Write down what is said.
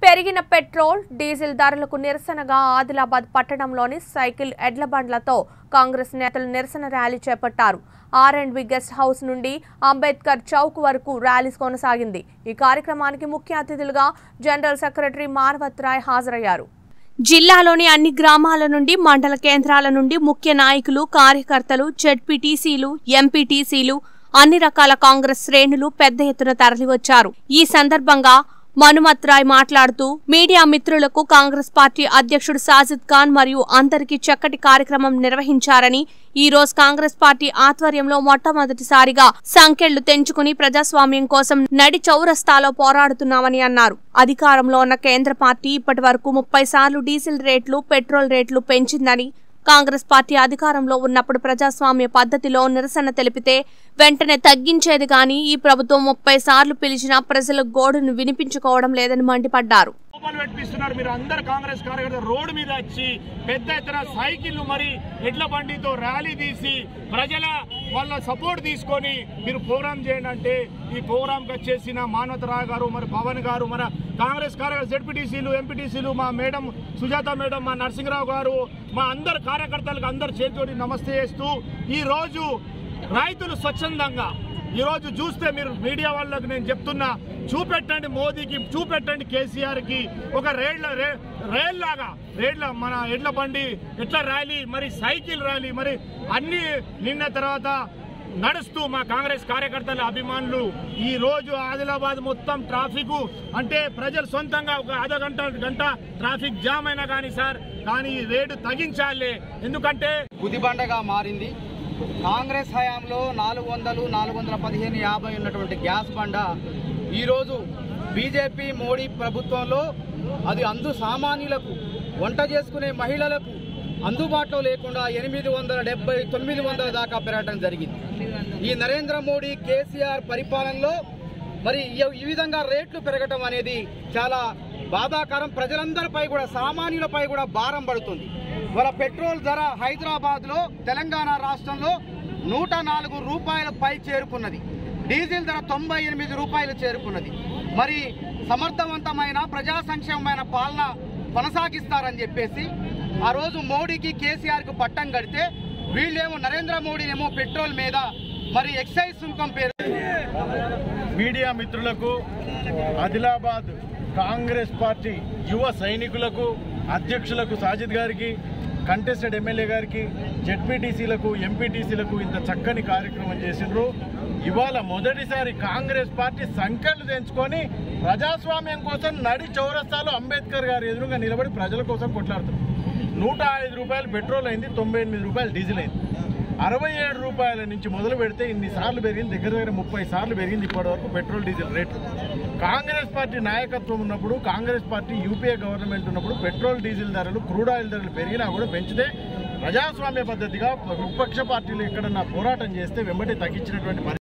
పెరిగిన petrol diesel ధరలకు నిరసనగా ఆదిలాబాద్ పట్టణంలోని సైకిల్ ఎడ్ల బండ్లతో కాంగ్రెస్ నేతలు నిరసన ర్యాలీ చేపట్టారు R and B guest house నుండి అంబేద్కర్ చౌక్ వరకు ర్యాలీ కొనసాగింది ఈ కార్యక్రమానికి ముఖ్య అతిథులుగా జనరల్ సెక్రటరీ మార్వత్ రాయ్ హాజరయ్యారు జిల్లాలోని అన్ని గ్రామాల నుండి మండల కేంద్రాల నుండి ముఖ్య నాయకులు కార్యకర్తలు జెడ్పీటీసీలు ఎంపీటీసీలు అన్ని రకాల కాంగ్రెస్ శ్రేణులు పెద్ద ఎత్తున తరలివచ్చారు ఈ సందర్భంగా మనుమత్ రాయ్ మాట్లాడుతూ మీడియా మిత్రులకు కాంగ్రెస్ పార్టీ అధ్యక్షుడు సాజిద్ ఖాన్ మరియు అందరికీ చక్కటి కార్యక్రమం నిర్వహించారని ఈ రోజు కాంగ్రెస్ పార్టీ ఆధ్వర్యంలో మొట్టమొదటిసారిగా సంఖ్యలు తెంచుకుని ప్రజాస్వామ్యం కోసం నడి చౌరస్తాలో పోరాడుతున్నామని అన్నారు అధికారంలో ఉన్న కేంద్ర పార్టీ ఇప్పటి వరకు ముప్పై సార్లు డీజిల్ రేట్లు పెట్రోల్ రేట్లు పెంచిందని కాంగ్రెస్ పార్టీ అధికారంలో ఉన్నప్పుడు ప్రజాస్వామ్య పద్ధతిలో నిరసన తెలిపితే వెంటనే తగ్గించేది గాని ఈ ప్రభుత్వం ముప్పై సార్లు పిలిచినా ప్రజల గోడును వినిపించుకోవడం లేదని మండిపడ్డారు లోపల పెట్టిస్తున్నారు మీరు అందరు కాంగ్రెస్ కార్యకర్తలు రోడ్డు మీద వచ్చి పెద్ద ఎత్తున సైకిల్ మరి ఎడ్ల బండితో ర్యాలీ తీసి ప్రజల వాళ్ళ సపోర్ట్ తీసుకొని మీరు ప్రోగ్రామ్ చేయండి అంటే ఈ ప్రోగ్రామ్ కి వచ్చేసిన మానవతరావు గారు మరి పవన్ గారు మన కాంగ్రెస్ కార్యకర్త జెడ్పీటీసీలు ఎంపీటీసీలు మా మేడం సుజాత మేడం మా నరసింహరావు గారు మా అందరు కార్యకర్తలకు అందరు చేతితోటి నమస్తే చేస్తూ ఈ రోజు రైతులు స్వచ్ఛందంగా ఈ రోజు చూస్తే మీరు మీడియా వాళ్ళకి నేను చెప్తున్నా చూపెట్టండి మోదీకి చూపెట్టండి కేసీఆర్ కి ఒక రేళ్ల రే- రైల్ లాగా రేళ్ల మన ఎడ్ల బండి ఎట్లా ర్యాలీ మరి సైకిల్ ర్యాలీ మరి అన్ని నిన్న తర్వాత నడుస్తూ మా కాంగ్రెస్ కార్యకర్తల అభిమానులు ఈ రోజు ఆదిలాబాద్ మొత్తం ట్రాఫిక్ అంటే ప్రజలు సొంతంగా ఒక అర్ధ గంట గంట ట్రాఫిక్ జామ్ అయినా కానీ సార్ కానీ ఈ రేటు తగ్గించాలి ఎందుకంటే గుదిబండగా మారింది కాంగ్రెస్ హయాంలో నాలుగు వందలు నాలుగు వందల పదిహేను యాభై ఉన్నటువంటి గ్యాస్ బండ ఈరోజు బీజేపీ మోడీ ప్రభుత్వంలో అది అందు సామాన్యులకు వంట చేసుకునే మహిళలకు అందుబాటులో లేకుండా ఎనిమిది వందల డెబ్బై తొమ్మిది వందల దాకా పెరగడం జరిగింది ఈ నరేంద్ర మోడీ కేసీఆర్ పరిపాలనలో మరి ఈ- ఈ విధంగా రేట్లు పెరగటం అనేది చాలా బాధాకరం ప్రజలందరిపై కూడా సామాన్యులపై కూడా భారం పడుతుంది వాళ్ళ పెట్రోల్ ధర హైదరాబాద్ లో తెలంగాణ రాష్ట్రంలో నూట నాలుగు రూపాయల పై చేరుకున్నది డీజిల్ ధర తొంభై ఎనిమిది రూపాయలు చేరుకున్నది మరి సమర్థవంతమైన ప్రజా సంక్షేమమైన పాలన కొనసాగిస్తారని చెప్పేసి ఆ రోజు మోడీకి కేసీఆర్ కు పట్టం కడితే వీళ్ళేమో నరేంద్ర మోడీనేమో పెట్రోల్ మీద మరి ఎక్సైజ్ సుంకం పేరు మీడియా మిత్రులకు ఆదిలాబాద్ కాంగ్రెస్ పార్టీ యువ సైనికులకు అధ్యక్షులకు సాజిద్ గారికి కంటెస్టెడ్ ఎమ్మెల్యే గారికి జెడ్పీటీసీలకు ఎంపీటీసీలకు ఇంత చక్కని కార్యక్రమం చేసిండ్రు ఇవాళ మొదటిసారి కాంగ్రెస్ పార్టీ సంఖ్యలు తెంచుకొని ప్రజాస్వామ్యం కోసం నడి చౌరస్తాలో అంబేద్కర్ గారు ఎదురుగా నిలబడి ప్రజల కోసం కొట్లాడుతున్నారు నూట ఐదు రూపాయలు పెట్రోల్ అయింది తొంభై ఎనిమిది రూపాయలు డీజిల్ అయింది అరవై ఏడు రూపాయల నుంచి మొదలు పెడితే ఇన్ని సార్లు పెరిగింది దగ్గర దగ్గర ముప్పై సార్లు పెరిగింది ఇప్పటి వరకు పెట్రోల్ డీజిల్ రేట్లు కాంగ్రెస్ పార్టీ నాయకత్వం ఉన్నప్పుడు కాంగ్రెస్ పార్టీ యూపీఏ గవర్నమెంట్ ఉన్నప్పుడు పెట్రోల్ డీజిల్ ధరలు క్రూడ్ ఆయిల్ ధరలు పెరిగినా కూడా పెంచితే ప్రజాస్వామ్య పద్ధతిగా విపక్ష పార్టీలు ఎక్కడన్నా పోరాటం చేస్తే వెంబడి తగ్గించినటువంటి పరిస్థితి